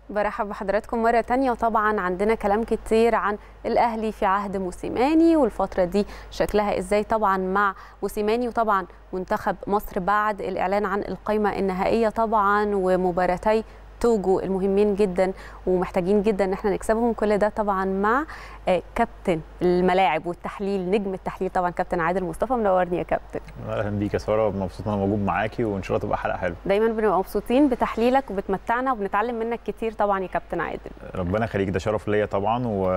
برحب بحضراتكم مرة تانية وطبعا عندنا كلام كتير عن الأهلي في عهد موسيماني والفترة دي شكلها إزاي طبعا مع موسيماني وطبعا منتخب مصر بعد الإعلان عن القائمة النهائية طبعا ومباراتي توجو المهمين جدا ومحتاجين جدا ان احنا نكسبهم كل ده طبعا مع كابتن الملاعب والتحليل نجم التحليل طبعا كابتن عادل مصطفى منورني يا كابتن اهلا بيك يا ساره مبسوط ان انا موجود معاكي وان شاء الله تبقى حلقه حلوه دايما بنبقى مبسوطين بتحليلك وبتمتعنا وبنتعلم منك كتير طبعا يا كابتن عادل ربنا يخليك ده شرف ليا طبعا و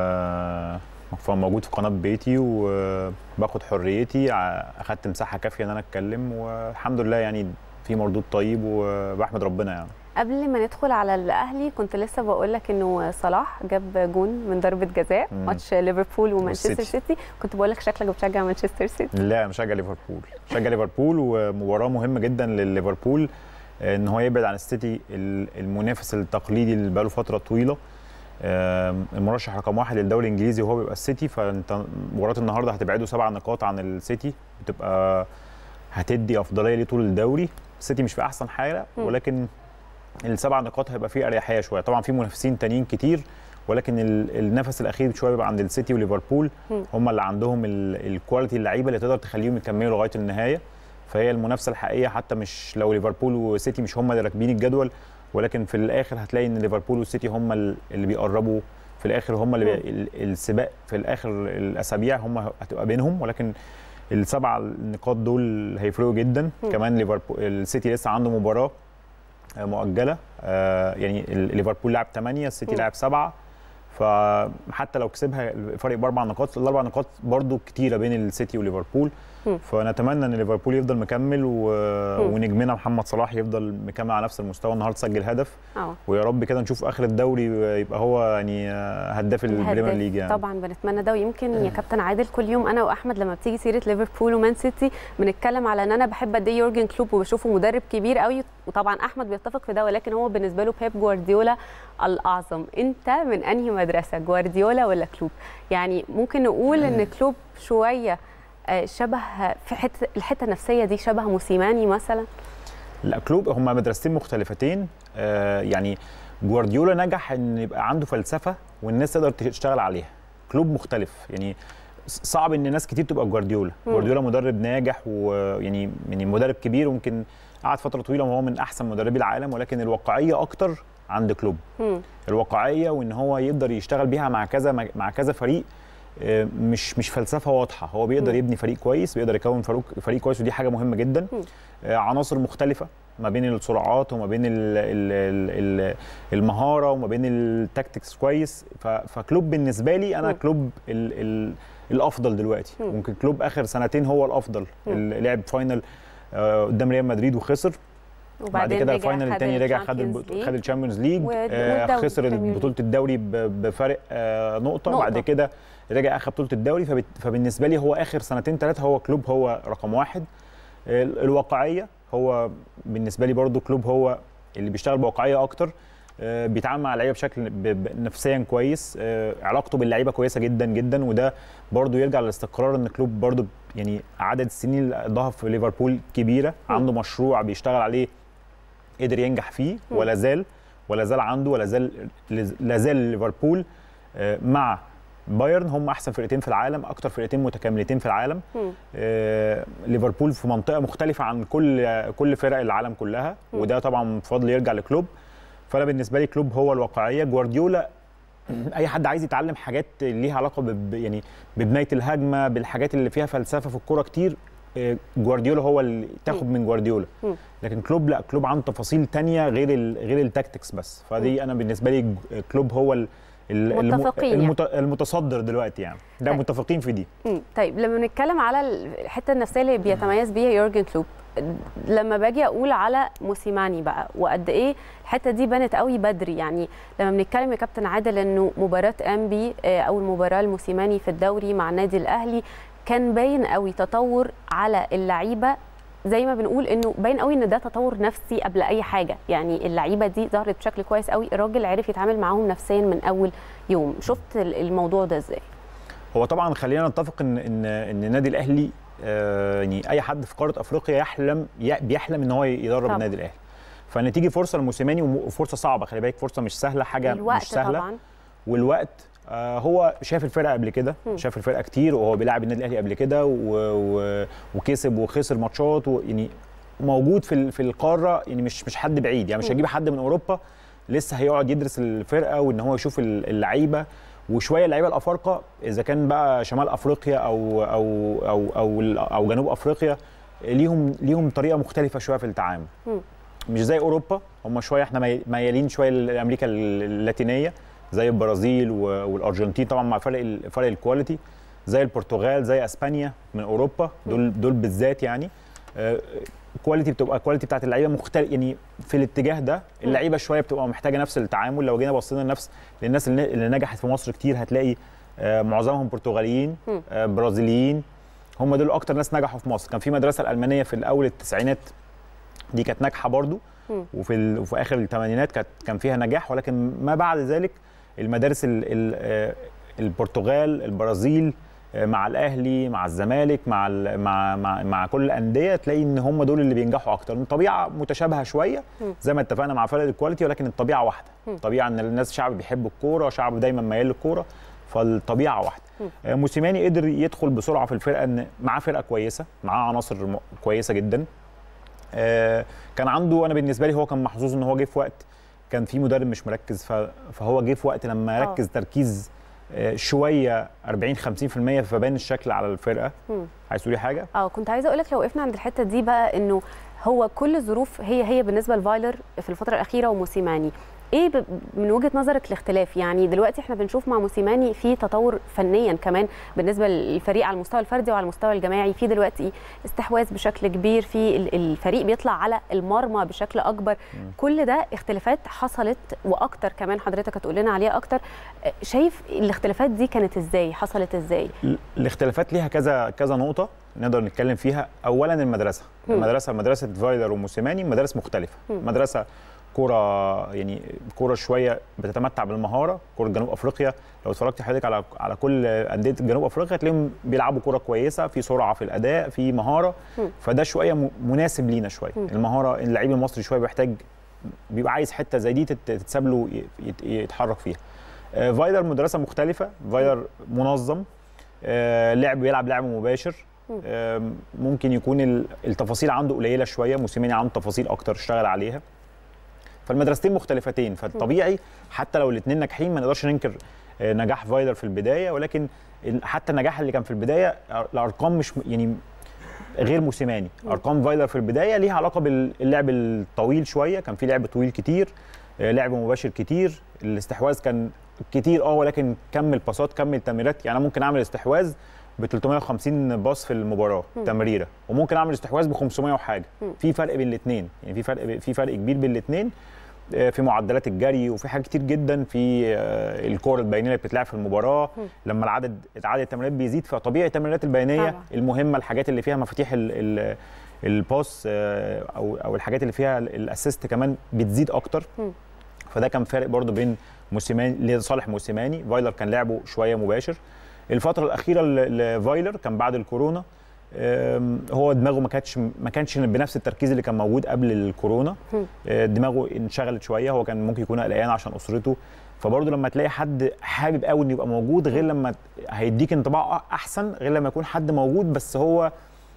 موجود في قناه بيتي وباخد حريتي اخدت مساحه كافيه ان انا اتكلم والحمد لله يعني في مردود طيب وبحمد ربنا يعني قبل ما ندخل على الاهلي كنت لسه بقول لك انه صلاح جاب جون من ضربه جزاء ماتش ليفربول ومانشستر سيتي كنت بقول لك شكلك بتشجع مانشستر سيتي لا مشجع ليفربول مشجع ليفربول ومباراه مهمه جدا لليفربول ان هو يبعد عن السيتي المنافس التقليدي اللي بقاله فتره طويله المرشح رقم واحد للدوري الانجليزي وهو بيبقى السيتي فانت مباراه النهارده هتبعده سبع نقاط عن السيتي بتبقى هتدي افضليه ليه طول الدوري السيتي مش في احسن حاله ولكن السبع نقاط هيبقى فيه اريحيه شويه طبعا في منافسين تانيين كتير ولكن النفس الاخير شويه بيبقى عند السيتي وليفربول هم اللي عندهم الكواليتي اللعيبه اللي تقدر تخليهم يكملوا لغايه النهايه فهي المنافسه الحقيقيه حتى مش لو ليفربول وسيتي مش هم اللي راكبين الجدول ولكن في الاخر هتلاقي ان ليفربول والسيتي هم اللي بيقربوا في الاخر هم اللي بي... السباق في الاخر الاسابيع هم هتبقى بينهم ولكن السبع نقاط دول هيفرقوا جدا م. كمان ليفربول السيتي لسه عنده مباراه مؤجله يعني ليفربول لعب 8 السيتي لعب 7 فحتى لو كسبها الفرق باربع نقاط الاربع نقاط برضو كتيره بين السيتي وليفربول فنتمنى ان ليفربول يفضل مكمل و... ونجمنا محمد صلاح يفضل مكمل على نفس المستوى النهارده سجل هدف أوه. ويا رب كده نشوف اخر الدوري يبقى هو يعني هداف البريمير ليج يعني طبعا بنتمنى ده ويمكن يا كابتن عادل كل يوم انا واحمد لما بتيجي سيره ليفربول ومان سيتي بنتكلم على ان انا بحب قد ايه يورجن كلوب وبشوفه مدرب كبير قوي وطبعا احمد بيتفق في ده ولكن هو بالنسبه له بيب جوارديولا الاعظم انت من انهي مدرسه جوارديولا ولا كلوب يعني ممكن نقول ان كلوب شويه شبه في حته الحته النفسيه دي شبه موسيماني مثلا لا كلوب هم مدرستين مختلفتين آه يعني جوارديولا نجح ان يبقى عنده فلسفه والناس تقدر تشتغل عليها كلوب مختلف يعني صعب ان ناس كتير تبقى جوارديولا جوارديولا مدرب ناجح ويعني يعني مدرب كبير وممكن قعد فتره طويله وهو من احسن مدربي العالم ولكن الواقعيه اكتر عند كلوب مم. الواقعيه وان هو يقدر يشتغل بيها مع كذا مع كذا فريق مش مش فلسفه واضحه هو بيقدر يبني فريق كويس بيقدر يكون فريق فريق كويس ودي حاجه مهمه جدا عناصر مختلفه ما بين السرعات وما بين ال ال ال المهاره وما بين التاكتكس كويس فكلوب بالنسبه لي انا كلوب ال ال الافضل دلوقتي ممكن كلوب اخر سنتين هو الافضل لعب فاينل قدام ريال مدريد وخسر وبعد كده الفاينل الثاني رجع خد خد الشامبيونز ليج آه خسر بطوله الدوري بفرق آه نقطه وبعد كده رجع اخذ بطوله الدوري فبالنسبه لي هو اخر سنتين ثلاثه هو كلوب هو رقم واحد الواقعيه هو بالنسبه لي برضو كلوب هو اللي بيشتغل بواقعيه اكتر آه بيتعامل مع اللعيبه بشكل نفسيا كويس آه علاقته باللعيبه كويسه جدا جدا وده برضو يرجع للاستقرار ان كلوب برضو يعني عدد السنين اللي قضاها في ليفربول كبيره عنده مشروع بيشتغل عليه قدر ينجح فيه ولا زال ولا زال عنده ولا زال لا زال ليفربول مع بايرن هم احسن فرقتين في العالم اكتر فرقتين متكاملتين في العالم آه ليفربول في منطقه مختلفه عن كل كل فرق العالم كلها م. وده طبعا بفضل يرجع لكلوب فانا بالنسبه لي كلوب هو الواقعيه جوارديولا اي حد عايز يتعلم حاجات ليها علاقه ب يعني ببنايه الهجمه بالحاجات اللي فيها فلسفه في الكوره كتير جوارديولا هو اللي تاخد من جوارديولا لكن كلوب لا كلوب عنده تفاصيل تانية غير ال غير التاكتكس بس فدي انا بالنسبه لي كلوب هو ال متفقين المت... يعني. المتصدر دلوقتي يعني ده طيب. متفقين في دي طيب لما بنتكلم على الحته النفسيه اللي بيتميز بيها يورجن كلوب لما باجي اقول على موسيماني بقى وقد ايه الحته دي بانت قوي بدري يعني لما بنتكلم يا كابتن عادل انه مباراه انبي اول مباراه الموسيماني في الدوري مع النادي الاهلي كان باين قوي تطور على اللعيبه زي ما بنقول انه باين قوي ان ده تطور نفسي قبل اي حاجه يعني اللعيبه دي ظهرت بشكل كويس قوي الراجل عرف يتعامل معاهم نفسيا من اول يوم شفت الموضوع ده ازاي هو طبعا خلينا نتفق ان ان ان النادي الاهلي آه يعني اي حد في قاره افريقيا يحلم بيحلم ان هو يدرب النادي الاهلي فان تيجي فرصه لموسيماني وفرصه صعبه خلي بالك فرصه مش سهله حاجه الوقت مش سهله طبعا والوقت آه هو شاف الفرقه قبل كده شاف الفرقه كتير وهو بيلعب النادي الاهلي قبل كده و... و... وكسب وخسر ماتشات يعني موجود في ال- في القاره يعني مش مش حد بعيد يعني مش هيجيب حد من اوروبا لسه هيقعد يدرس الفرقه وان هو يشوف ال- اللعيبه وشويه اللعيبه الافارقه اذا كان بقى شمال افريقيا او او او او, ال- أو جنوب افريقيا ليهم ليهم طريقه مختلفه شويه في التعامل مم. مش زي اوروبا هم شويه احنا مي- ميالين شويه لامريكا اللاتينيه زي البرازيل و- والارجنتين طبعا مع فرق ال- فرق الكواليتي زي البرتغال زي اسبانيا من اوروبا دول دول بالذات يعني آه، كواليتي بتبقى كواليتي بتاعت اللعيبه مختلف يعني في الاتجاه ده اللعيبه شويه بتبقى محتاجه نفس التعامل لو جينا بصينا لنفس للناس اللي اللي نجحت في مصر كتير هتلاقي آه، معظمهم برتغاليين مم. آه، برازيليين هم دول اكتر ناس نجحوا في مصر كان في مدرسه الالمانيه في الاول التسعينات دي كانت ناجحه برضو مم. وفي ال... وفي اخر الثمانينات كانت كان فيها نجاح ولكن ما بعد ذلك المدارس ال... ال... آه، البرتغال البرازيل آه، مع الاهلي مع الزمالك مع ال... مع مع مع كل الانديه تلاقي ان هم دول اللي بينجحوا اكتر الطبيعه متشابهه شويه مم. زي ما اتفقنا مع فرق الكواليتي ولكن الطبيعه واحده مم. الطبيعه ان الناس شعب بيحب الكوره شعب دايما ميال للكوره فالطبيعه واحده مم. آه، موسيماني قدر يدخل بسرعه في الفرقه ان معاه فرقه كويسه معاه عناصر م- كويسه جدا آه، كان عنده انا بالنسبه لي هو كان محظوظ ان هو جه في وقت كان في مدرب مش مركز ف- فهو جه في وقت لما آه. ركز تركيز آه، شويه 40 50% فبان الشكل على الفرقه مم. عايز تقولي حاجه اه كنت عايزه اقول لك لو وقفنا عند الحته دي بقى انه هو كل الظروف هي هي بالنسبه لفايلر في الفتره الاخيره وموسيماني ايه ب- من وجهه نظرك الاختلاف يعني دلوقتي احنا بنشوف مع موسيماني في تطور فنيا كمان بالنسبه للفريق على المستوى الفردي وعلى المستوى الجماعي في دلوقتي استحواذ بشكل كبير في ال- الفريق بيطلع على المرمى بشكل اكبر كل ده اختلافات حصلت واكتر كمان حضرتك هتقول لنا عليها اكتر آه، شايف الاختلافات دي كانت ازاي حصلت ازاي ال- الاختلافات ليها كذا كذا نقطه نقدر نتكلم فيها اولا المدرسه مم. المدرسه مدرسه فايلر وموسيماني مدارس مختلفه مم. مدرسه كوره يعني كوره شويه بتتمتع بالمهاره كوره جنوب افريقيا لو اتفرجت حضرتك على على كل انديه جنوب افريقيا تلاقيهم بيلعبوا كوره كويسه في سرعه في الاداء في مهاره مم. فده شويه م- مناسب لينا شويه مم. المهاره اللعيب المصري شويه بيحتاج بيبقى عايز حته زي دي تت- تتساب له ي- يت- يتحرك فيها آه، فايلر مدرسه مختلفه فايلر منظم آه، لعب بيلعب لعب مباشر مم. آم، ممكن يكون ال- التفاصيل عنده قليله شويه موسيماني عنده تفاصيل اكتر اشتغل عليها فالمدرستين مختلفتين فالطبيعي حتى لو الاثنين ناجحين ما نقدرش ننكر آه، نجاح فايلر في البدايه ولكن ال- حتى النجاح اللي كان في البدايه آه، الارقام مش م- يعني غير موسيماني ارقام فايلر في البدايه ليها علاقه باللعب الطويل شويه كان في لعب طويل كتير آه، لعب مباشر كتير الاستحواذ كان كتير اه ولكن كم الباصات كم التمريرات يعني انا ممكن اعمل استحواذ ب 350 باص في المباراه مم. تمريره وممكن اعمل استحواذ ب 500 وحاجه مم. في فرق بين الاثنين يعني في فرق في فرق كبير بين الاثنين في معدلات الجري وفي حاجات كتير جدا في آه، الكور البينيه اللي بتتلعب في المباراه مم. لما العدد عدد التمريرات بيزيد فطبيعي التمريرات البينيه طبعا. المهمه الحاجات اللي فيها مفاتيح ال ال الباس آه، او او الحاجات اللي فيها ال- الاسيست كمان بتزيد اكتر مم. فده كان فارق برضو بين موسيماني لصالح موسيماني فايلر كان لعبه شويه مباشر الفتره الاخيره ل- لفايلر كان بعد الكورونا آم، هو دماغه ما كانتش ما كانش بنفس التركيز اللي كان موجود قبل الكورونا مم. آه، دماغه انشغلت شويه هو كان ممكن يكون قلقان عشان اسرته فبرضه لما تلاقي حد حابب قوي انه يبقى موجود غير لما ت- هيديك انطباع احسن غير لما يكون حد موجود بس هو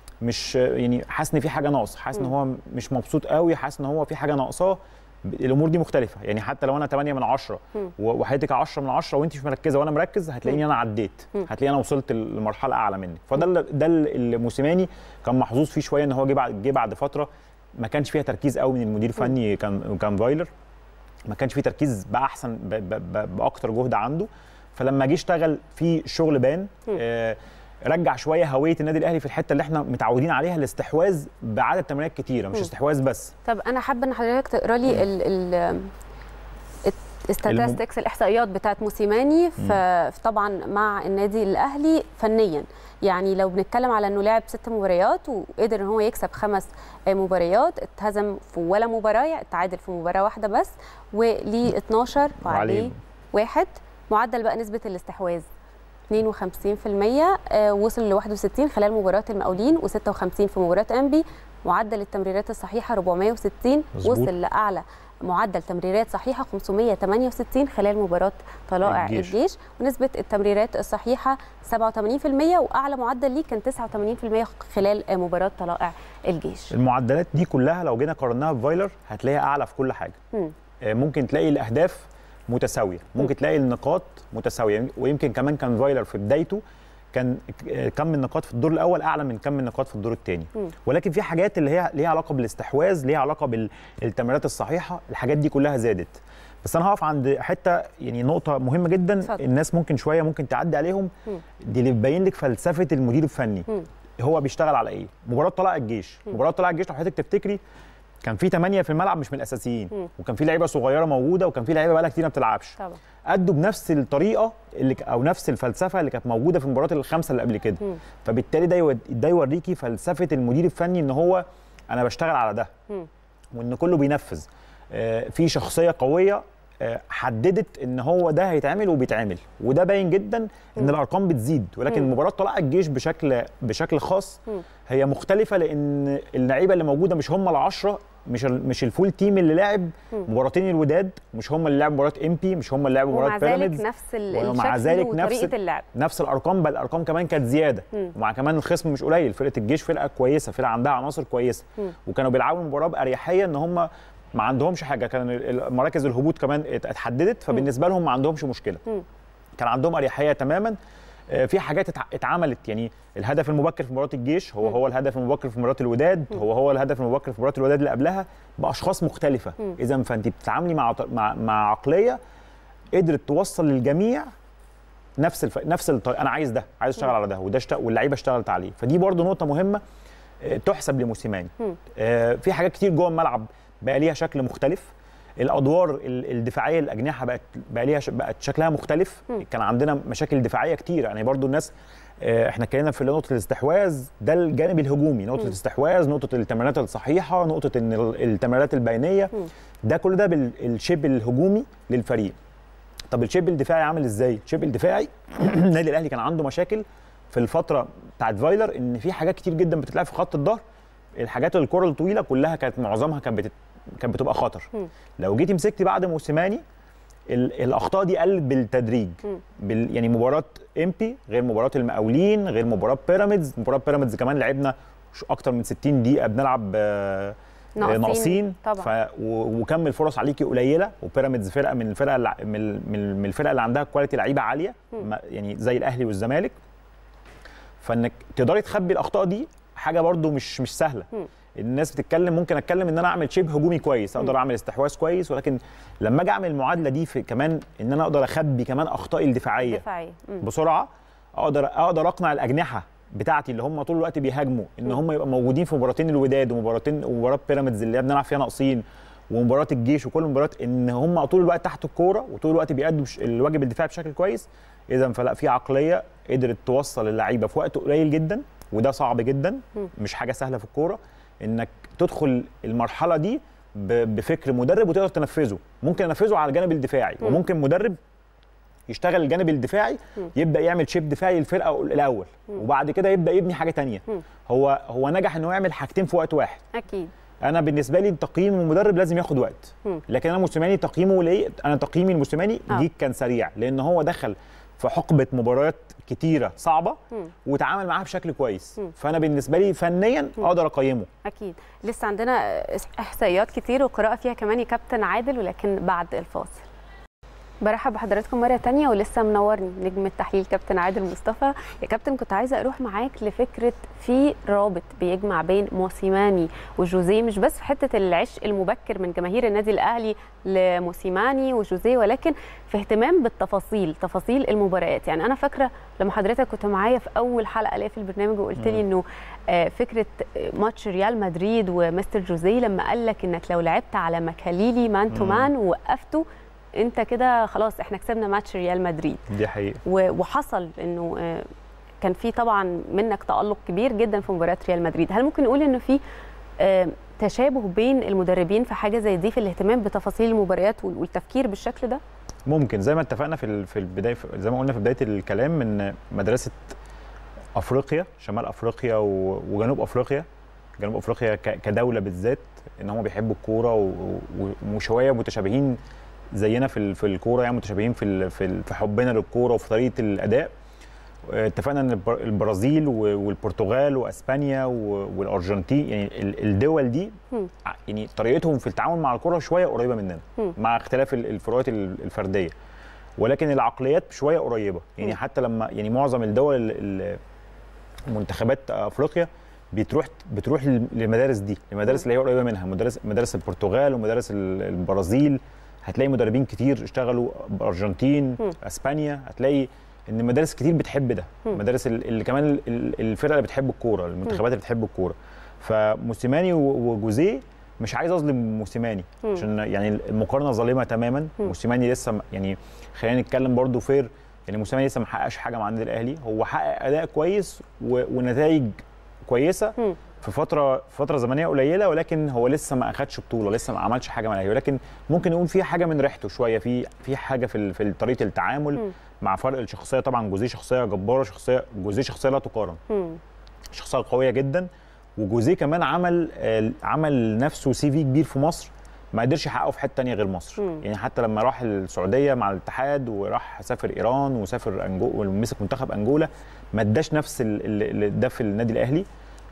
مش يعني حاسس ان في حاجه ناقص حاسس ان مم. هو مش مبسوط قوي حاسس ان هو في حاجه ناقصاه ب- الامور دي مختلفه يعني حتى لو انا 8 من 10 مم. و- وحضرتك 10 من 10 وانت مش مركزه وانا مركز هتلاقيني انا عديت مم. هتلاقيني انا وصلت لمرحله اعلى منك فده اللي- ده اللي موسيماني كان محظوظ فيه شويه ان هو جه بعد جه بعد فتره ما كانش فيها تركيز قوي من المدير الفني كان كان فايلر ما كانش فيه تركيز باحسن ب- ب- ب- باكتر جهد عنده فلما جه اشتغل في شغل بان مم. آه رجع شويه هويه النادي الاهلي في الحته اللي احنا متعودين عليها الاستحواذ بعدد تمريرات كتيره مش مم. استحواذ بس طب انا حابه ان حضرتك تقرا لي ال ال الستاتستكس الاحصائيات بتاعت موسيماني ف- ف- طبعا مع النادي الاهلي فنيا يعني لو بنتكلم على انه لعب ست مباريات وقدر ان هو يكسب خمس مباريات اتهزم في ولا مباراه اتعادل في مباراه واحده بس وليه 12 وعليه وعليه. واحد معدل بقى نسبه الاستحواذ 52% آه، وصل ل 61 خلال مباراه المقاولين و56 في مباراه انبي معدل التمريرات الصحيحه 460 مظبوط. وصل لاعلى معدل تمريرات صحيحه 568 خلال مباراه طلائع الجيش. الجيش, الجيش ونسبه التمريرات الصحيحه 87% واعلى معدل ليه كان 89% خلال مباراه طلائع الجيش المعدلات دي كلها لو جينا قارناها بفايلر هتلاقيها اعلى في كل حاجه مم. آه، ممكن تلاقي الاهداف متساويه ممكن تلاقي النقاط متساويه ويمكن كمان كان فايلر في بدايته كان آه، كم النقاط في الدور الاول اعلى من كم النقاط في الدور الثاني مم. ولكن في حاجات اللي هي ليها علاقه بالاستحواذ ليها علاقه بالتمريرات الصحيحه الحاجات دي كلها زادت بس انا هقف عند حته يعني نقطه مهمه جدا اتفضل. الناس ممكن شويه ممكن تعدي عليهم مم. دي اللي بتبين لك فلسفه المدير الفني مم. هو بيشتغل على ايه مباراه طلائع الجيش مباراه طلائع الجيش لو حضرتك تفتكري كان في ثمانية في الملعب مش من الاساسيين مم. وكان في لعيبه صغيره موجوده وكان في لعيبه بقالها كتير ما بتلعبش طبعا ادوا بنفس الطريقه اللي ك- او نفس الفلسفه اللي كانت موجوده في المباريات الخمسه اللي قبل كده مم. فبالتالي ده يود- ده يوريكي فلسفه المدير الفني ان هو انا بشتغل على ده مم. وان كله بينفذ آه، في شخصيه قويه آه، حددت ان هو ده هيتعمل وبيتعمل وده باين جدا ان مم. الارقام بتزيد ولكن مم. مباراه طلائع الجيش بشكل بشكل خاص مم. هي مختلفه لان اللعيبه اللي موجوده مش هم العشره مش ال- مش الفول تيم اللي لعب مم. مباراتين الوداد مش هم اللي لعبوا مباراه ام بي مش هم اللي لعبوا ومع مباراه ذلك بيراميدز نفس ال- ومع الشكل ذلك نفس وطريقه اللعب نفس الارقام بل الارقام كمان كانت زياده مم. ومع كمان الخصم مش قليل فرقه الجيش فرقه كويسه فرقه عندها عناصر كويسه مم. وكانوا بيلعبوا المباراه باريحيه ان هم ما عندهمش حاجه كان ال- ال- مراكز الهبوط كمان ات- اتحددت فبالنسبه لهم ما عندهمش مشكله مم. كان عندهم اريحيه تماما آه، في حاجات اتع- اتعملت يعني الهدف المبكر في مباراه الجيش هو مم. هو الهدف المبكر في مباراه الوداد هو هو الهدف المبكر في مباراه الوداد اللي قبلها باشخاص مختلفه مم. اذا فانت بتتعاملي مع ط- مع مع عقليه قدرت توصل للجميع نفس الف... نفس الطريقه انا عايز ده عايز اشتغل على ده وده اشت... واللعيبه اشتغلت عليه فدي برضو نقطه مهمه آه، تحسب لموسيماني مم. آه، في حاجات كتير جوه الملعب بقى ليها شكل مختلف الادوار ال- الدفاعيه الاجنحه بقت بقى ليها ش... بقت شكلها مختلف مم. كان عندنا مشاكل دفاعيه كتير يعني برضو الناس آه، احنا اتكلمنا في نقطه الاستحواذ ده الجانب الهجومي نقطه مم. الاستحواذ نقطه التمريرات الصحيحه نقطه ان ال- التمريرات البينيه مم. ده كل ده بالشيب الهجومي للفريق طب الشيب الدفاعي عامل ازاي الشيب الدفاعي النادي الاهلي كان عنده مشاكل في الفتره بتاعت فايلر ان في حاجات كتير جدا بتتلعب في خط الظهر الحاجات الكره الطويله كلها كانت معظمها كانت بتت... كانت بتبقى خطر مم. لو جيتي مسكتي بعد موسيماني ال- الاخطاء دي قلت بالتدريج مم. بال... يعني مباراه امبي غير مباراه المقاولين غير مباراه بيراميدز مباراه بيراميدز كمان لعبنا ش- اكتر من 60 دقيقه بنلعب آه، ناقصين. ناقصين طبعا. ف... و... وكم الفرص عليكي قليله وبيراميدز فرقه من الفرقه اللي... من ال- من ال- من الفرقه اللي عندها كواليتي لعيبه عاليه مم. ما- يعني زي الاهلي والزمالك فانك تقدري تخبي الاخطاء دي حاجه برضو مش مش سهله مم. الناس بتتكلم ممكن اتكلم ان انا اعمل شيب هجومي كويس اقدر اعمل استحواذ كويس ولكن لما اجي اعمل المعادله دي في كمان ان انا اقدر اخبي كمان اخطائي الدفاعيه دفاعيه مم. بسرعه اقدر اقدر اقنع الاجنحه بتاعتي اللي هم طول الوقت بيهاجموا ان هم يبقى موجودين في مباراتين الوداد ومباراتين ومباراه بيراميدز اللي بنلعب فيها ناقصين ومباراه الجيش وكل مباراه ان هم طول الوقت تحت الكوره وطول الوقت بيأدوا ش- الواجب الدفاعي بشكل كويس اذا فلا في عقليه قدرت توصل اللعيبه في وقت قليل جدا وده صعب جدا مم. مش حاجه سهله في الكوره انك تدخل المرحله دي ب- بفكر مدرب وتقدر تنفذه ممكن انفذه على الجانب الدفاعي مم. وممكن مدرب يشتغل الجانب الدفاعي مم. يبدا يعمل شيب دفاعي للفرقه الاول وبعد كده يبدا يبني حاجه تانية مم. هو هو نجح انه يعمل حاجتين في وقت واحد اكيد انا بالنسبه لي تقييم المدرب لازم ياخد وقت مم. لكن انا موسيماني تقييمه ليه انا تقييمي الموسيماني آه. جيك كان سريع لان هو دخل في حقبه مباريات كتيره صعبه مم. وتعامل معاها بشكل كويس مم. فانا بالنسبه لي فنيا اقدر اقيمه اكيد لسه عندنا احصائيات كتير وقراءه فيها كمان يا كابتن عادل ولكن بعد الفاصل برحب بحضراتكم مره تانية ولسه منورني نجم التحليل كابتن عادل مصطفى يا كابتن كنت عايزه اروح معاك لفكره في رابط بيجمع بين موسيماني وجوزيه مش بس في حته العشق المبكر من جماهير النادي الاهلي لموسيماني وجوزيه ولكن في اهتمام بالتفاصيل تفاصيل المباريات يعني انا فاكره لما حضرتك كنت معايا في اول حلقه ليا في البرنامج وقلت لي انه آه، فكره ماتش ريال مدريد ومستر جوزيه لما قال لك انك لو لعبت على مكاليلي مان تو مم. مان ووقفته انت كده خلاص احنا كسبنا ماتش ريال مدريد دي حقيقه و- وحصل انه آه، كان في طبعا منك تالق كبير جدا في مباراه ريال مدريد هل ممكن نقول انه في آه، تشابه بين المدربين في حاجه زي دي في الاهتمام بتفاصيل المباريات وال- والتفكير بالشكل ده ممكن زي ما اتفقنا في ال- في البدايه زي ما قلنا في بدايه الكلام ان مدرسه افريقيا شمال افريقيا و- وجنوب افريقيا جنوب افريقيا ك- كدوله بالذات ان هم بيحبوا الكوره و- و- وشويه متشابهين زينا في ال- في الكوره يعني متشابهين في ال- في ال- في حبنا للكوره وفي طريقه الاداء آه، اتفقنا ان البر- البرازيل و- والبرتغال واسبانيا و- والارجنتين يعني ال- الدول دي مم. ع- يعني طريقتهم في التعامل مع الكره شويه قريبه مننا مم. مع اختلاف ال- الفروقات ال- الفرديه ولكن العقليات شويه قريبه يعني مم. حتى لما يعني معظم الدول ال- ال- منتخبات افريقيا بتروح بتروح لل- للمدارس دي المدارس اللي هي قريبه منها مدارس مدارس البرتغال ومدارس ال- البرازيل هتلاقي مدربين كتير اشتغلوا بارجنتين مم. اسبانيا هتلاقي ان مدارس كتير بتحب ده مم. مدارس ال- اللي كمان ال- ال- الفرقه اللي بتحب الكوره المنتخبات اللي بتحب الكوره فموسيماني و- وجوزيه مش عايز اظلم موسيماني مم. عشان يعني المقارنه ظالمه تماما مم. موسيماني لسه م- يعني خلينا نتكلم برضو فير يعني موسيماني لسه ما حققش حاجه مع النادي الاهلي هو حقق اداء كويس و- ونتائج كويسه مم. في فتره فتره زمنيه قليله ولكن هو لسه ما اخدش بطوله لسه ما عملش حاجه مع الاهلي ولكن ممكن نقول في حاجه من ريحته شويه في في حاجه في ال- في طريقه التعامل مم. مع فرق الشخصيه طبعا جوزيه شخصيه جباره شخصيه جوزيه شخصيه لا تقارن مم. شخصيه قويه جدا وجوزيه كمان عمل آه، عمل نفسه سي في كبير في مصر ما قدرش يحققه في حته تانية غير مصر مم. يعني حتى لما راح السعوديه مع الاتحاد وراح سافر ايران وسافر انجو ومسك منتخب انجولا ما اداش نفس ال- ال- اللي ده في النادي الاهلي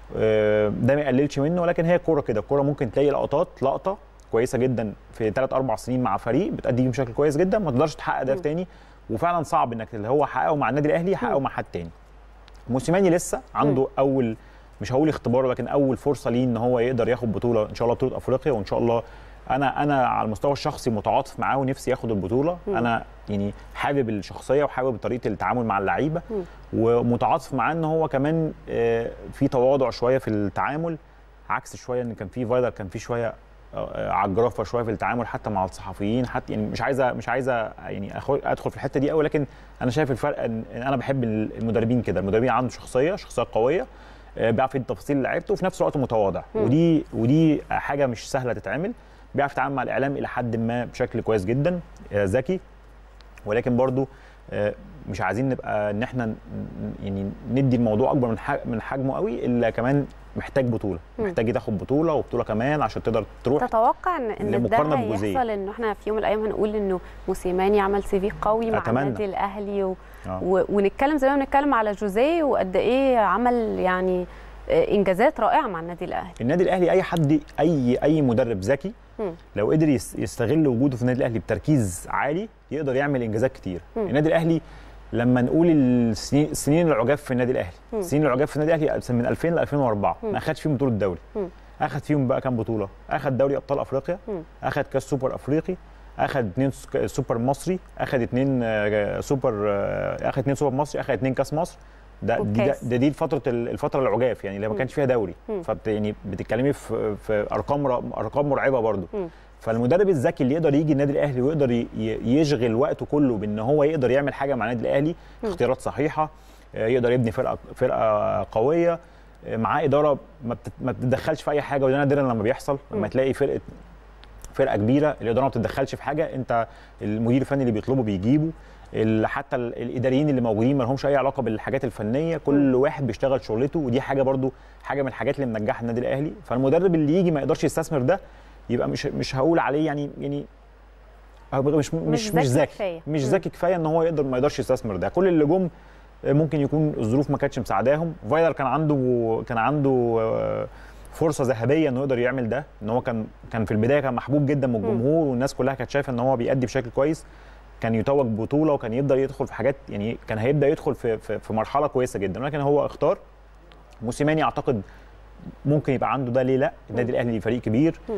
آه، ده ما يقللش منه ولكن هي كوره كده الكوره ممكن تلاقي لقطات لقطه كويسه جدا في ثلاث اربع سنين مع فريق بتأدي بيه بشكل كويس جدا ما تقدرش تحقق ده مم. تاني وفعلا صعب انك اللي هو حققه مع النادي الاهلي يحققه مم. مع حد تاني موسيماني لسه عنده اول مش هقول اختبار ولكن اول فرصه ليه ان هو يقدر ياخد بطوله ان شاء الله بطوله افريقيا وان شاء الله انا انا على المستوى الشخصي متعاطف معاه ونفسي ياخد البطوله مم. انا يعني حابب الشخصيه وحابب طريقه التعامل مع اللعيبه مم. ومتعاطف معاه ان هو كمان آه، في تواضع شويه في التعامل عكس شويه ان كان في فايلر كان في شويه آه، على الجرافه شويه في التعامل حتى مع الصحفيين حتى يعني مش عايزه مش عايزه يعني أخو- ادخل في الحته دي قوي لكن انا شايف الفرق ان إن انا بحب المدربين كده المدربين عنده شخصيه شخصيه قويه آه، بيعرف يدي تفاصيل لعيبته وفي نفس الوقت متواضع مم. ودي ودي حاجه مش سهله تتعمل بيعرف يتعامل مع الاعلام الى حد ما بشكل كويس جدا آه، ذكي ولكن برضو آه، مش عايزين نبقى ان احنا ن- يعني ندي الموضوع اكبر من ح- من حجمه قوي الا كمان محتاج بطوله مم. محتاج تاخد بطوله وبطوله كمان عشان تقدر تروح تتوقع ان ان ده لمقارنة بجوزيه. هيحصل انه احنا في يوم من الايام هنقول انه موسيماني عمل سي في قوي مع أتمنى. النادي الاهلي و... آه. و... ونتكلم زي ما بنتكلم على جوزيه وقد ايه عمل يعني آه، انجازات رائعه مع النادي الاهلي النادي الاهلي اي حد اي اي مدرب ذكي مم. لو قدر يس- يستغل وجوده في النادي الاهلي بتركيز عالي يقدر يعمل انجازات كتير مم. النادي الاهلي لما نقول السنين السنين العجاف في النادي الاهلي مم. السنين العجاف في النادي الاهلي من 2000 ل 2004 مم. ما اخدش فيهم بطوله دوري مم. اخد فيهم بقى كام بطوله اخد دوري ابطال افريقيا مم. اخد كاس سوبر افريقي اخد اثنين سوبر مصري اخد اثنين سوبر آه، اخد اثنين سوبر مصري اخد اثنين كاس مصر ده دي ده, والكاس. ده دي فتره ال- الفتره العجاف يعني اللي ما مم. كانش فيها دوري مم. فبت يعني بتتكلمي في في ارقام ر- ارقام مرعبه برضو مم. فالمدرب الذكي اللي يقدر يجي النادي الاهلي ويقدر ي- ي- يشغل وقته كله بان هو يقدر يعمل حاجه مع النادي الاهلي مم. اختيارات صحيحه آه، يقدر يبني فرقه فرقه قويه آه، معاه اداره ما بتت- ما بتتدخلش في اي حاجه وده نادرا لما بيحصل لما مم. تلاقي فرقه فرقه كبيره الاداره ما بتتدخلش في حاجه انت المدير الفني اللي بيطلبه بيجيبه ال- حتى ال- الاداريين اللي موجودين ما لهمش اي علاقه بالحاجات الفنيه كل واحد بيشتغل شغلته ودي حاجه برضو حاجه من الحاجات اللي منجحه النادي الاهلي فالمدرب اللي يجي ما يقدرش يستثمر ده يبقى مش مش هقول عليه يعني يعني هو مش مش مش ذكي ذكي كفاية. مش مم. ذكي كفايه ان هو يقدر ما يقدرش يستثمر ده كل اللي جم ممكن يكون الظروف ما كانتش مساعداهم فايلر كان عنده كان عنده آه، فرصه ذهبيه انه يقدر يعمل ده ان هو كان كان في البدايه كان محبوب جدا من الجمهور والناس كلها كانت شايفه ان هو بيأدي بشكل كويس كان يتوج ببطوله وكان يقدر يدخل في حاجات يعني كان هيبدا يدخل في في, في مرحله كويسه جدا ولكن هو اختار موسيماني اعتقد ممكن يبقى عنده ده ليه لا النادي الاهلي فريق كبير مم.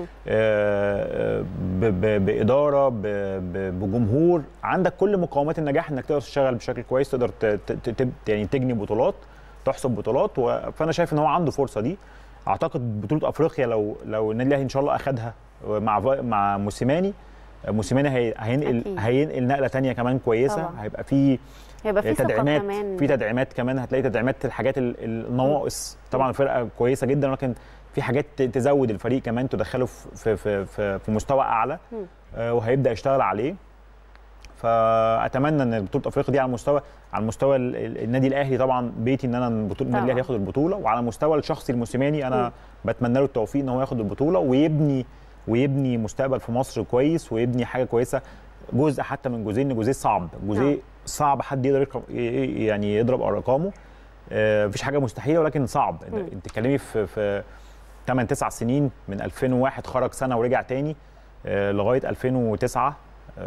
آه، ب- ب- باداره ب- ب- بجمهور عندك كل مقومات النجاح انك تقدر تشتغل بشكل كويس تقدر ت- ت- ت- يعني تجني بطولات تحصد بطولات و- فانا شايف ان هو عنده فرصه دي اعتقد بطوله افريقيا لو لو النادي الاهلي ان شاء الله اخدها مع فا- مع موسيماني موسيماني هي- هينقل أكيد. هينقل نقله تانية كمان كويسه طبعاً. هيبقى في هيبقى في ثقه تدعيمات كمان في تدعيمات كمان هتلاقي تدعيمات الحاجات ال- النواقص طبعا الفرقه كويسه جدا ولكن في حاجات ت- تزود الفريق كمان تدخله في في في, في, في مستوى اعلى مم. آه، وهيبدا يشتغل عليه فاتمنى ان بطوله افريقيا دي على مستوى على مستوى ال- ال- النادي الاهلي طبعا بيتي ان انا بطوله النادي الاهلي ياخد البطوله وعلى المستوى الشخصي الموسيماني انا بتمنى له التوفيق ان هو ياخد البطوله ويبني ويبني مستقبل في مصر كويس ويبني حاجه كويسه جزء حتى من جوزيه ان جوزيه صعب جوزيه نعم. صعب حد يقدر يرقم- ي- يعني يضرب ارقامه آه، مفيش حاجه مستحيله ولكن صعب مم. انت بتتكلمي في في 8 9 سنين من 2001 خرج سنه ورجع تاني آه، لغايه 2009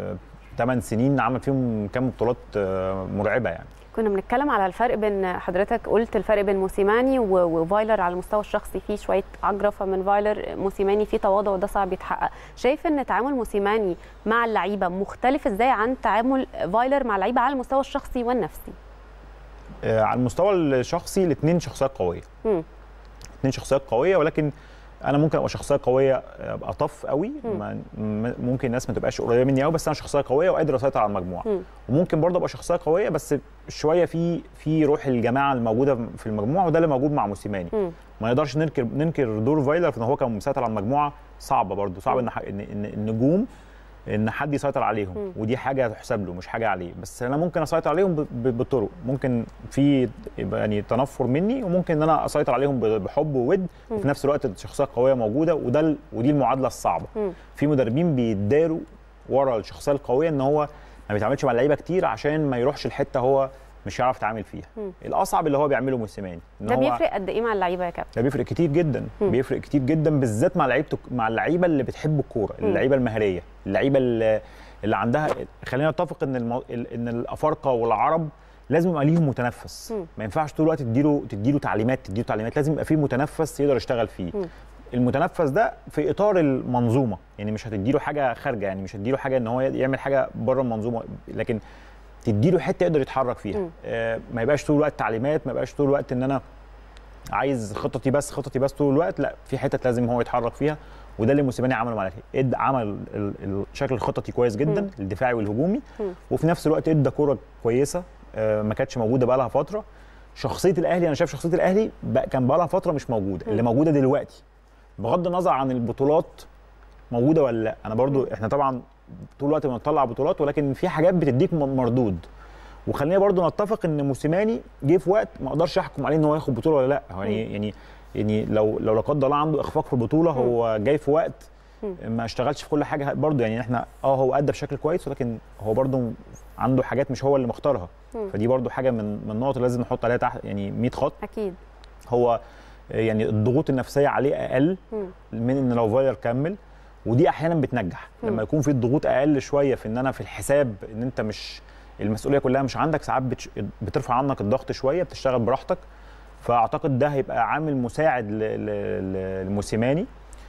8 سنين عمل فيهم كام بطولات آه، مرعبه يعني كنا بنتكلم على الفرق بين حضرتك قلت الفرق بين موسيماني و- وفايلر على المستوى الشخصي فيه شويه عجرفه من فايلر موسيماني فيه تواضع وده صعب يتحقق شايف ان تعامل موسيماني مع اللعيبه مختلف ازاي عن تعامل فايلر مع اللعيبه على المستوى الشخصي والنفسي آه، على المستوى الشخصي الاثنين شخصيات قويه مم. اثنين شخصيات قويه ولكن انا ممكن ابقى شخصيه قويه ابقى طف قوي مم. ما- م- ممكن الناس ما تبقاش قريبه مني قوي بس انا شخصيه قويه وقادر اسيطر على المجموعه مم. وممكن برضه ابقى شخصيه قويه بس شويه في في روح الجماعه الموجوده في المجموعه وده اللي موجود مع موسيماني مم. ما نقدرش ننكر ننكر دور فايلر في ان هو كان مسيطر على المجموعه صعبه برضه صعب ان ح- ان إن النجوم ان حد يسيطر عليهم مم. ودي حاجه تحسب له مش حاجه عليه بس انا ممكن اسيطر عليهم ب- ب- بطرق ممكن في يبقى يعني تنفر مني وممكن ان انا اسيطر عليهم ب- بحب وود مم. وفي نفس الوقت الشخصيه القويه موجوده وده ال- ودي المعادله الصعبه مم. في مدربين بيداروا ورا الشخصيه القويه ان هو ما بيتعاملش مع اللعيبه كتير عشان ما يروحش الحته هو مش هيعرف يتعامل فيها مم. الاصعب اللي هو بيعمله موسيماني ان ده هو بيفرق قد ايه مع اللعيبه يا كابتن ده بيفرق كتير جدا مم. بيفرق كتير جدا بالذات مع لعيبه مع اللعيبه اللي بتحب الكوره مم. اللعيبه المهاريه اللعيبه اللي, اللي عندها خلينا نتفق ان المو... ان الافارقه والعرب لازم يبقى ليهم متنفس مم. ما ينفعش طول الوقت تديله تديله تعليمات تديله تعليمات لازم يبقى فيه متنفس يقدر يشتغل فيه مم. المتنفس ده في اطار المنظومه يعني مش هتديله حاجه خارجه يعني مش هتديله حاجه ان هو يعمل حاجه بره المنظومه لكن تديله حته يقدر يتحرك فيها مم. آه ما يبقاش طول الوقت تعليمات ما يبقاش طول الوقت ان انا عايز خططي بس خططي بس طول الوقت لا في حتت لازم هو يتحرك فيها وده اللي موسيماني عمله مع الاهلي ادى عمل ال- ال- الشكل الخططي كويس جدا مم. الدفاعي والهجومي مم. وفي نفس الوقت ادى كوره كويسه آه، ما كانتش موجوده بقى لها فتره شخصيه الاهلي انا شايف شخصيه الاهلي بقى كان بقى لها فتره مش موجوده اللي مم. موجوده دلوقتي بغض النظر عن البطولات موجوده ولا لا انا برضو احنا طبعا طول الوقت بنطلع بطولات ولكن في حاجات بتديك م- مردود وخلينا برضو نتفق ان موسيماني جه في وقت ما اقدرش احكم عليه ان هو ياخد بطوله ولا لا هو يعني يعني يعني لو لو لا قدر الله عنده اخفاق في البطوله هو جاي في وقت مم. ما اشتغلش في كل حاجه برضو يعني احنا اه هو ادى بشكل كويس ولكن هو برضو عنده حاجات مش هو اللي مختارها مم. فدي برضو حاجه من من النقط اللي لازم نحط عليها تحت يعني 100 خط اكيد هو يعني الضغوط النفسيه عليه اقل مم. من ان لو فايلر كمل ودي احيانا بتنجح مم. لما يكون في الضغوط اقل شويه في ان انا في الحساب ان انت مش المسؤوليه كلها مش عندك ساعات بتش... بترفع عنك الضغط شويه بتشتغل براحتك فاعتقد ده هيبقى عامل مساعد ل... ل... ل- لموسيماني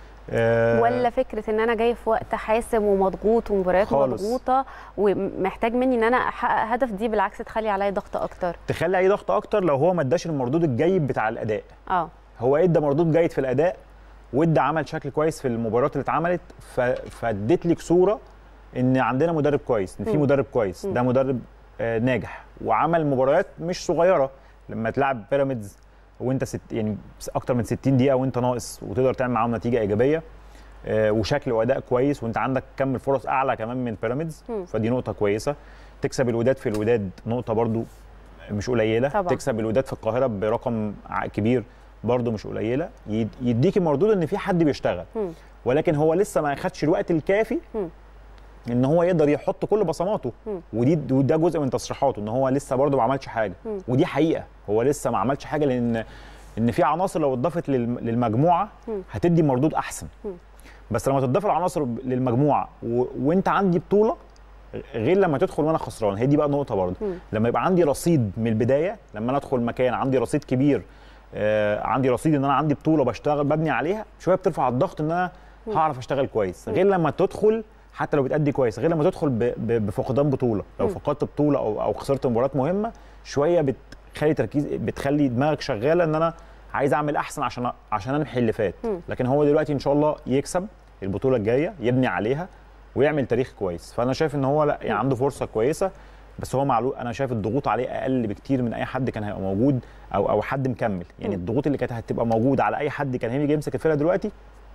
آه، ولا فكره ان انا جاي في وقت حاسم ومضغوط ومباريات خالص. مضغوطه ومحتاج مني ان انا احقق هدف دي بالعكس تخلي عليا ضغط اكتر تخلي اي ضغط اكتر لو هو ما اداش المردود الجيد بتاع الاداء اه هو ادى مردود جيد في الاداء وادى عمل شكل كويس في المباريات اللي اتعملت ف... فاديت لك صوره ان عندنا مدرب كويس ان في مم. مدرب كويس مم. ده مدرب آه ناجح وعمل مباريات مش صغيره لما تلعب بيراميدز وانت ست يعني اكتر من 60 دقيقه وانت ناقص وتقدر تعمل معاهم نتيجه ايجابيه آه وشكل واداء كويس وانت عندك كم الفرص اعلى كمان من بيراميدز مم. فدي نقطه كويسه تكسب الوداد في الوداد نقطه برضو مش قليله طبعا. تكسب الوداد في القاهره برقم ع- كبير برضو مش قليله يد- يديكي مردود ان في حد بيشتغل مم. ولكن هو لسه ما خدش الوقت الكافي مم. ان هو يقدر يحط كل بصماته مم. ودي وده جزء من تصريحاته ان هو لسه برضه ما عملش حاجه مم. ودي حقيقه هو لسه ما عملش حاجه لان ان في عناصر لو اتضافت للم- للمجموعه مم. هتدي مردود احسن مم. بس لما تضاف العناصر ب- للمجموعه و... وانت عندي بطوله غير لما تدخل وانا خسران هي دي بقى نقطه برضه مم. لما يبقى عندي رصيد من البدايه لما انا ادخل مكان عندي رصيد كبير آه عندي رصيد ان انا عندي بطوله بشتغل ببني عليها شويه بترفع الضغط ان انا هعرف اشتغل كويس غير لما تدخل حتى لو بتأدي كويس غير لما تدخل ب... ب... بفقدان بطوله لو مم. فقدت بطوله او او خسرت مباراه مهمه شويه بتخلي تركيز بتخلي دماغك شغاله ان انا عايز اعمل احسن عشان عشان امحي اللي فات مم. لكن هو دلوقتي ان شاء الله يكسب البطوله الجايه يبني عليها ويعمل تاريخ كويس فانا شايف ان هو لا يعني عنده فرصه كويسه بس هو معلوم انا شايف الضغوط عليه اقل بكتير من اي حد كان هيبقى موجود او او حد مكمل يعني مم. الضغوط اللي كانت هتبقى موجوده على اي حد كان هيجي يمسك الفرقه دلوقتي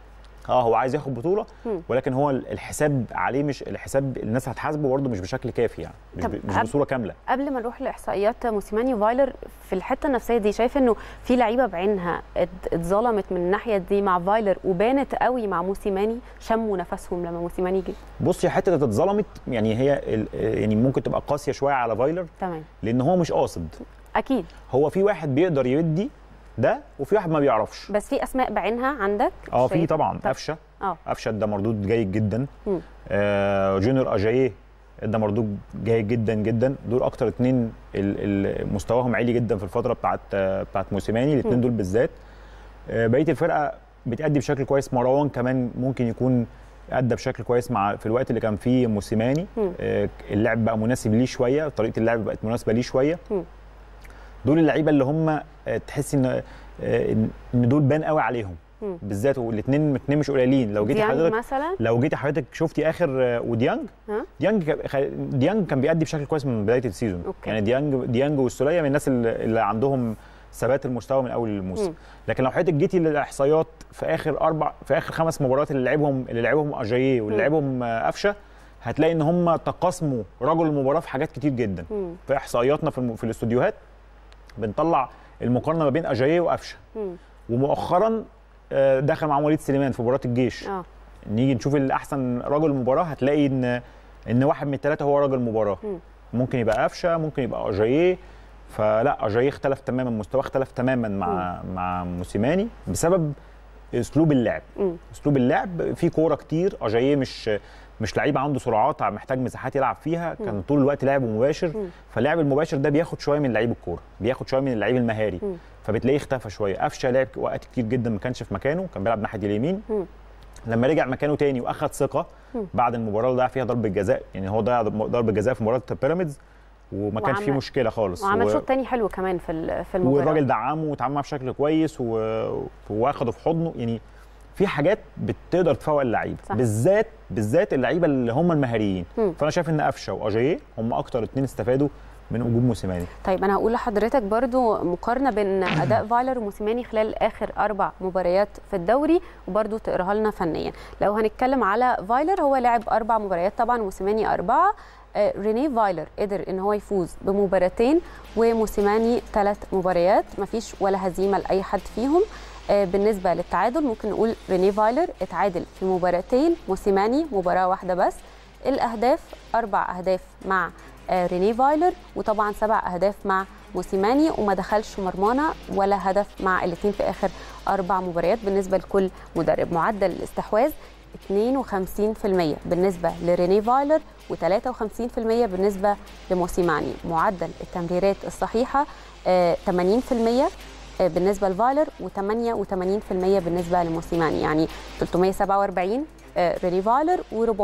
اه هو عايز ياخد بطوله مم. ولكن هو الحساب عليه مش الحساب الناس هتحاسبه برضه مش بشكل كافي يعني مش, طب ب- مش أب- بصوره كامله قبل ما نروح لاحصائيات موسيماني وفايلر في الحته النفسيه دي شايف انه في لعيبه بعينها ات- اتظلمت من الناحيه دي مع فايلر وبانت قوي مع موسيماني شموا نفسهم لما موسيماني جه بصي حته اتظلمت يعني هي ال- يعني ممكن تبقى قاسيه شويه على فايلر تمام لان هو مش قاصد اكيد هو في واحد بيقدر يدي ده وفي واحد ما بيعرفش بس في اسماء بعينها عندك اه في شايفة؟ طبعا طب- قفشه اه قفشه ده مردود جيد جدا مم. آه جونيور اجاييه ده مردود جيد جدا جدا دول اكتر اتنين ال- ال- مستواهم عالي جدا في الفتره بتاعت آه، بتاعت موسيماني الاثنين مم. دول بالذات آه بقيه الفرقه بتأدي بشكل كويس مروان كمان ممكن يكون ادى بشكل كويس مع في الوقت اللي كان فيه موسيماني مم. آه اللعب بقى مناسب ليه شويه طريقه اللعب بقت مناسبه ليه شويه مم. دول اللعيبه اللي هم آه، تحس ان آه، ان إن دول بان قوي عليهم مم. بالذات والاثنين الاثنين مش قليلين لو جيتي ديانج حضرتك مثلا لو جيتي حضرتك شفتي اخر آه، وديانج ها؟ ديانج كان- خ- ديانج كان بيأدي بشكل كويس من بدايه السيزون أوكي. يعني ديانج ديانج والسوليه من الناس اللي اللي عندهم ثبات المستوى من اول الموسم مم. لكن لو حضرتك جيتي للاحصائيات في اخر اربع في اخر خمس مباريات اللي لعبهم اللي لعبهم اجاييه واللي مم. لعبهم آه، قفشه هتلاقي ان هم تقاسموا رجل المباراه في حاجات كتير جدا مم. في احصائياتنا في, الم... في الاستوديوهات بنطلع المقارنه ما بين اجاييه وقفشه مم. ومؤخرا آه، دخل معاهم وليد سليمان في مباراه الجيش اه نيجي نشوف الاحسن رجل مباراه هتلاقي ان ان واحد من الثلاثه هو رجل مباراه مم. ممكن يبقى قفشه ممكن يبقى اجاييه فلا اجاييه اختلف تماما مستواه اختلف تماما مع مع موسيماني بسبب اسلوب اللعب مم. اسلوب اللعب في كوره كتير اجاييه مش مش لعيب عنده سرعات محتاج مساحات يلعب فيها كان طول الوقت لعبه مباشر مم. فاللعب المباشر ده بياخد شويه من لعيب الكوره بياخد شويه من اللعيب المهاري مم. فبتلاقيه اختفى شويه قفشه لعب وقت كتير جدا ما كانش في مكانه كان بيلعب ناحيه اليمين مم. لما رجع مكانه تاني واخد ثقه مم. بعد المباراه اللي ضيع فيها ضربه جزاء يعني هو ضيع ضربه جزاء في مباراه بيراميدز وما كانش فيه وعمل- مشكله خالص وعمل و- شوط تاني حلو كمان في ال- في المباراه والراجل دعمه وتعامل معاه بشكل كويس و... واخده في حضنه يعني في حاجات بتقدر تفوق اللعيبه صح. بالذات بالذات اللعيبه اللي هم المهاريين مم. فانا شايف ان قفشه واجاييه هم اكتر اتنين استفادوا من وجود موسيماني طيب انا هقول لحضرتك برضو مقارنه بين اداء فايلر وموسيماني خلال اخر اربع مباريات في الدوري وبرضو تقراها لنا فنيا لو هنتكلم على فايلر هو لعب اربع مباريات طبعا موسيماني اربعه آه، رينيه فايلر قدر ان هو يفوز بمباراتين وموسيماني ثلاث مباريات مفيش ولا هزيمه لاي حد فيهم آه، بالنسبه للتعادل ممكن نقول رينيه فايلر اتعادل في مباراتين موسيماني مباراه واحده بس الاهداف اربع اهداف مع آه، رينيه فايلر وطبعا سبع اهداف مع موسيماني وما دخلش مرمانا ولا هدف مع الاثنين في اخر اربع مباريات بالنسبه لكل مدرب معدل الاستحواذ 52% بالنسبه لرينيه فايلر و53% بالنسبه لموسيماني معدل التمريرات الصحيحه آه، 80% آه، بالنسبه لفايلر و88% بالنسبه لموسيماني يعني 347 آه، ريني فايلر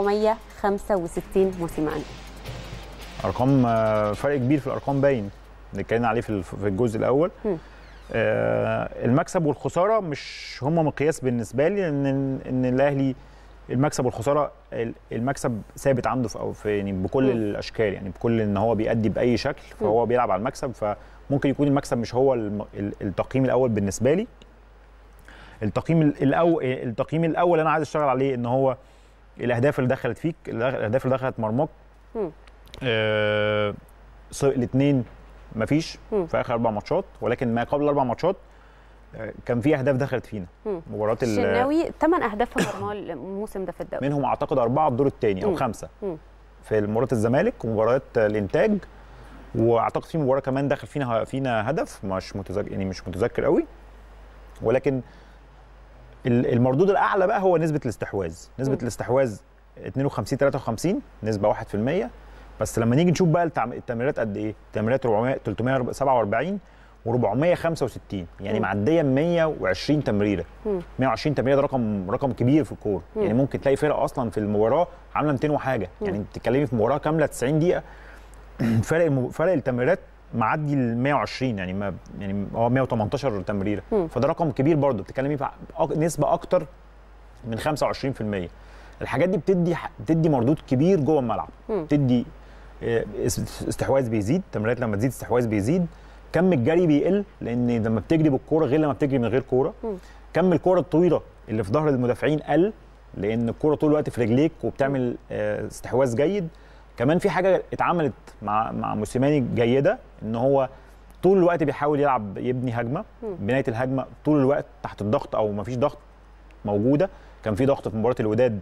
و465 موسيماني ارقام آه، فرق كبير في الارقام باين اللي اتكلمنا عليه في الف- في الجزء الاول مم. آه، المكسب والخساره مش هما مقياس بالنسبه لي لان ان الاهلي المكسب والخساره ال- المكسب ثابت عنده في أو في يعني بكل مم. الاشكال يعني بكل ان هو بيأدي باي شكل فهو بيلعب على المكسب فممكن يكون المكسب مش هو الم- ال- التقييم الاول بالنسبه لي التقييم ال- الاول التقييم الاول انا عايز اشتغل عليه ان هو الاهداف اللي دخلت فيك الاهداف اللي دخلت مرماك مم. آه الاثنين مفيش مم. في اخر اربع ماتشات ولكن ما قبل الاربع ماتشات آه، كان في اهداف دخلت فينا مم. مباراه ال- الشناوي 8 اهداف في مرماه الموسم ده في الدوري منهم اعتقد اربعه الدور الثاني او مم. خمسه مم. في مباراه الزمالك ومباراه الانتاج واعتقد في مباراه كمان دخل فينا فينا هدف مش متذكر يعني مش متذكر قوي ولكن ال- المردود الاعلى بقى هو نسبه الاستحواذ نسبه مم. الاستحواذ 52 53 نسبه 1% بس لما نيجي نشوف بقى التعم- التمريرات قد ايه التمريرات 400 347 و465 يعني مم. معديه 120 تمريره مم. 120 تمريره ده رقم رقم كبير في الكوره مم. يعني ممكن تلاقي فرقه اصلا في المباراه عامله 200 وحاجه يعني مم. انت بتتكلمي في مباراه كامله 90 دقيقه فرق الم... فرق التمريرات معدي ال 120 يعني ما يعني هو 118 تمريره مم. فده رقم كبير برضه بتتكلمي في أك- نسبه اكتر من 25% الحاجات دي بتدي بتدي مردود كبير جوه الملعب مم. بتدي آه، است- استحواذ بيزيد تمريرات لما تزيد استحواذ بيزيد كم الجري بيقل لان لما بتجري بالكوره غير لما بتجري من غير كوره مم. كم الكوره الطويله اللي في ظهر المدافعين قل لان الكره طول الوقت في رجليك وبتعمل آه، استحواذ جيد كمان في حاجه اتعملت مع مع موسيماني جيده ان هو طول الوقت بيحاول يلعب يبني هجمه مم. بنايه الهجمه طول الوقت تحت الضغط او ما فيش ضغط موجوده كان في ضغط في مباراه الوداد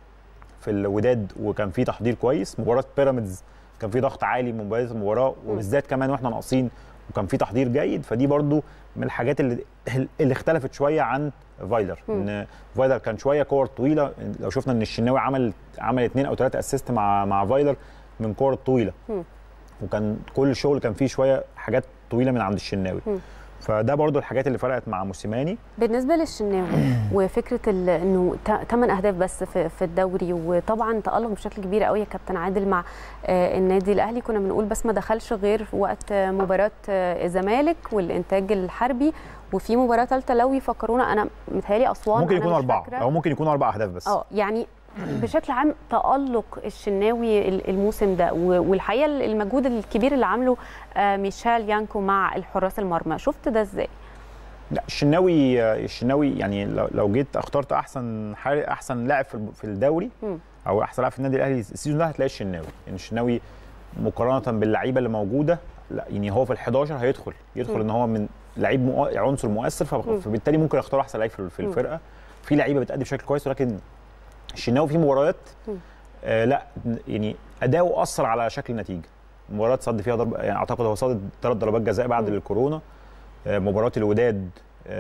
في الوداد وكان في تحضير كويس مباراه بيراميدز كان في ضغط عالي من بدايه المباراه وبالذات كمان واحنا ناقصين وكان في تحضير جيد فدي برضو من الحاجات اللي اللي اختلفت شويه عن فايلر مم. ان فايلر كان شويه كور طويله لو شفنا ان الشناوي عمل عمل اثنين او ثلاثه اسيست مع مع فايلر من كور طويله مم. وكان كل الشغل كان فيه شويه حاجات طويله من عند الشناوي مم. فده برضو الحاجات اللي فرقت مع موسيماني بالنسبه للشناوي وفكره ال- انه 8 اهداف بس في, في الدوري وطبعا تالق بشكل كبير قوي يا كابتن عادل مع آه، النادي الاهلي كنا بنقول بس ما دخلش غير في وقت آه، مباراه آه، الزمالك والانتاج الحربي وفي مباراه ثالثه لو يفكرونا انا متهيألي اسوان ممكن أنا يكونوا مش اربعه فاكرة. او ممكن يكونوا اربع اهداف بس اه يعني بشكل عام تألق الشناوي ال- الموسم ده و- والحقيقه المجهود الكبير اللي عامله آه، ميشيل يانكو مع الحراس المرمى شفت ده ازاي؟ لا الشناوي الشناوي يعني لو لو جيت اخترت احسن حارس احسن لاعب في الب- في الدوري مم. او احسن لاعب في النادي الاهلي السيزون ده هتلاقي الشناوي يعني الشناوي مقارنه باللعيبه اللي موجوده لا يعني هو في ال 11 هيدخل يدخل مم. ان هو من لعيب مؤ... عنصر مؤثر فب- مم. فبالتالي ممكن اختار احسن لعيب في في مم. الفرقه في لعيبه بتأدي بشكل كويس ولكن الشناوي في مباريات مم. آه لا يعني اداؤه اثر على شكل النتيجه مباراه صد فيها ضرب يعني اعتقد هو صاد ثلاث ضربات جزاء بعد مم. الكورونا آه مباراه الوداد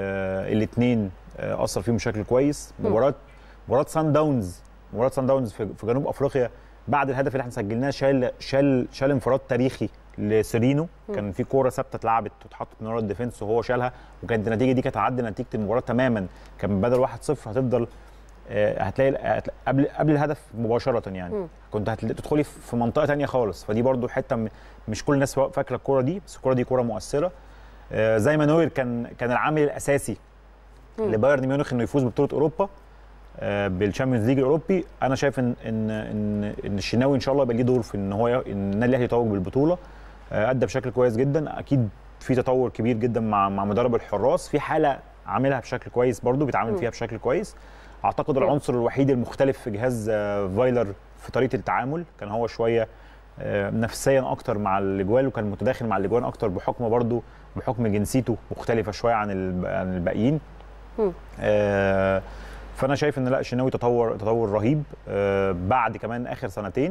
آه الاثنين آه اثر فيهم بشكل كويس مم. مباراه مباراه سان داونز مباراه سان داونز في, في جنوب افريقيا بعد الهدف اللي احنا سجلناه شال شال شال انفراد تاريخي لسيرينو مم. كان في كوره ثابته اتلعبت واتحطت من ورا الديفنس وهو شالها وكانت النتيجه دي كانت هتعدي نتيجه المباراه تماما كان بدل 1-0 هتفضل آه، هتلاقي هتلاقي- قبل قبل الهدف مباشره يعني مم. كنت هتدخلي في منطقه تانية خالص فدي برضو حته م- مش كل الناس فاكره الكوره دي بس الكوره دي كوره مؤثره آه، زي ما نوير كان كان العامل الاساسي مم. لبايرن ميونخ انه يفوز ببطوله اوروبا آه، بالشامبيونز ليج الاوروبي انا شايف ان ان ان ان الشناوي ان شاء الله يبقى ليه دور في ان هو ي- ان النادي الاهلي يتوج بالبطوله آه، ادى بشكل كويس جدا اكيد في تطور كبير جدا مع مع مدرب الحراس في حاله عاملها بشكل كويس برضو بيتعامل مم. فيها بشكل كويس اعتقد مم. العنصر الوحيد المختلف في جهاز آه، فايلر في طريقه التعامل كان هو شويه آه، نفسيا اكتر مع الاجوال وكان متداخل مع الاجوان اكتر بحكم برضو بحكم جنسيته مختلفه شويه عن الب- عن الباقيين مم. آه، فانا شايف ان لا الشناوي تطور تطور رهيب آه، بعد كمان اخر سنتين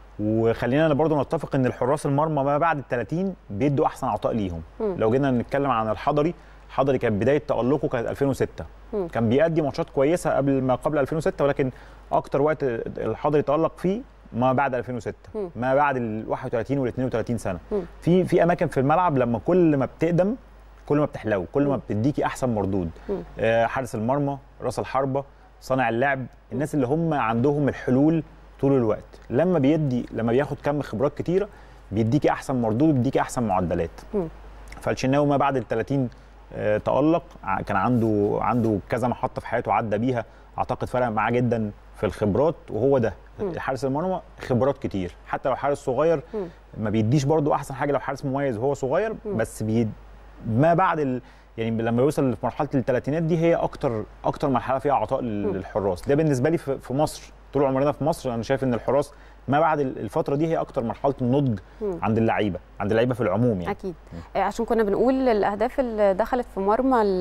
وخلينا برضو نتفق ان الحراس المرمى ما بعد ال 30 بيدوا احسن عطاء ليهم مم. لو جينا نتكلم عن الحضري الحضري كانت بدايه تالقه كانت 2006 مم. كان بيأدي ماتشات كويسه قبل ما قبل 2006 ولكن اكتر وقت الحضري تالق فيه ما بعد 2006 مم. ما بعد ال 31 وال 32 سنه مم. في في اماكن في الملعب لما كل ما بتقدم كل ما بتحلو كل ما مم. بتديكي احسن مردود مم. آه، حارس المرمى راس الحربه صانع اللعب الناس اللي هم عندهم الحلول طول الوقت لما بيدي لما بياخد كم خبرات كتيره بيديكي احسن مردود بيديكي احسن معدلات مم. فالشناوي ما بعد ال 30 آه، تالق ع- كان عنده عنده كذا محطه في حياته عدى بيها اعتقد فرق معاه جدا في الخبرات وهو ده مم. حارس المرمى خبرات كتير حتى لو حارس صغير مم. ما بيديش برضو احسن حاجه لو حارس مميز وهو صغير مم. بس بي ما بعد ال... يعني لما يوصل لمرحله الثلاثينات دي هي اكتر اكتر مرحله فيها عطاء لل- مم. للحراس ده بالنسبه لي في في مصر طول عمرنا في مصر انا شايف ان الحراس ما بعد ال- الفتره دي هي اكتر مرحله النضج مم. عند اللعيبه عند اللعيبه في العموم يعني اكيد آه، عشان كنا بنقول الاهداف اللي دخلت في مرمى ال-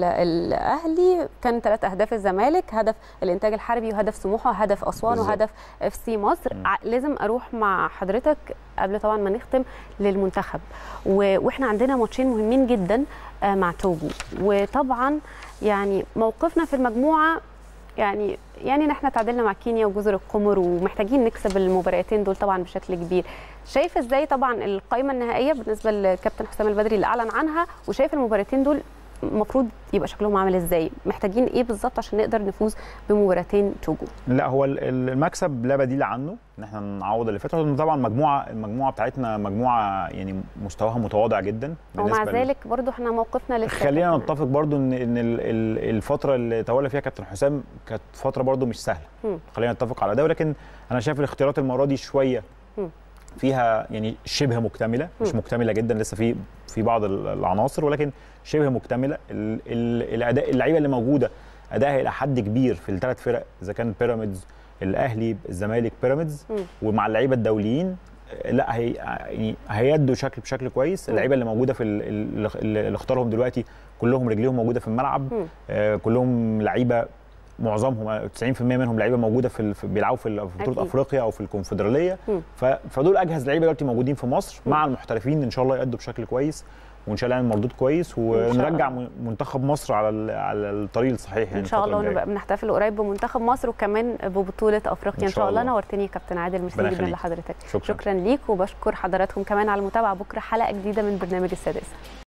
الاهلي كان ثلاث اهداف الزمالك هدف الانتاج الحربي وهدف سموحه وهدف اسوان بالظبط. وهدف اف سي مصر مم. ع- لازم اروح مع حضرتك قبل طبعا ما نختم للمنتخب و- واحنا عندنا ماتشين مهمين جدا آه، مع توجو وطبعا يعني موقفنا في المجموعه يعني يعني ان احنا تعادلنا مع كينيا وجزر القمر ومحتاجين نكسب المباراتين دول طبعا بشكل كبير شايف ازاي طبعا القائمه النهائيه بالنسبه للكابتن حسام البدري اللي اعلن عنها وشايف المباراتين دول المفروض يبقى شكلهم عامل ازاي محتاجين ايه بالظبط عشان نقدر نفوز بمباراتين توجو لا هو ال- ال- المكسب لا بديل عنه ان احنا نعوض اللي فات لأن طبعا مجموعه المجموعه بتاعتنا مجموعه يعني مستواها متواضع جدا ومع لل- ذلك برضو احنا موقفنا لسه خلينا كابتن. نتفق برضو ان ان ال- ال- الفتره اللي تولى فيها كابتن حسام كانت فتره برضو مش سهله مم. خلينا نتفق على ده ولكن انا شايف الاختيارات المره دي شويه مم. فيها يعني شبه مكتمله مش مم. مكتمله جدا لسه في في بعض ال- العناصر ولكن شبه مكتمله ال- ال- الاداء اللعيبه اللي موجوده ادائها الى حد كبير في الثلاث فرق اذا كان بيراميدز الاهلي الزمالك بيراميدز مم. ومع اللعيبه الدوليين آه، لا هي يعني هيدوا شكل بشكل كويس مم. اللعيبه اللي موجوده في ال- ال- اللي اللي اختارهم دلوقتي كلهم رجليهم موجوده في الملعب مم. آه، كلهم لعيبه معظمهم آه، 90% منهم لعيبه موجوده في ال- في- بيلعبوا في ال- في بطوله أكيد. افريقيا او في الكونفدراليه مم. ف- فدول اجهز لعيبه دلوقتي موجودين في مصر مم. مع المحترفين ان شاء الله يأدوا بشكل كويس وان شاء الله نعمل مردود كويس شاء ونرجع الله. م- منتخب مصر على ال- على الطريق الصحيح يعني ان شاء الله الفترة الجاية. ونبقى بنحتفل قريب بمنتخب مصر وكمان ببطوله افريقيا ان إن شاء شاء الله الله. نورتني يا كابتن عادل ميرسي ربنا جدا يخليك. لحضرتك شكرا شكرا ليك وبشكر حضراتكم كمان على المتابعه بكره حلقه جديده من برنامج السادسه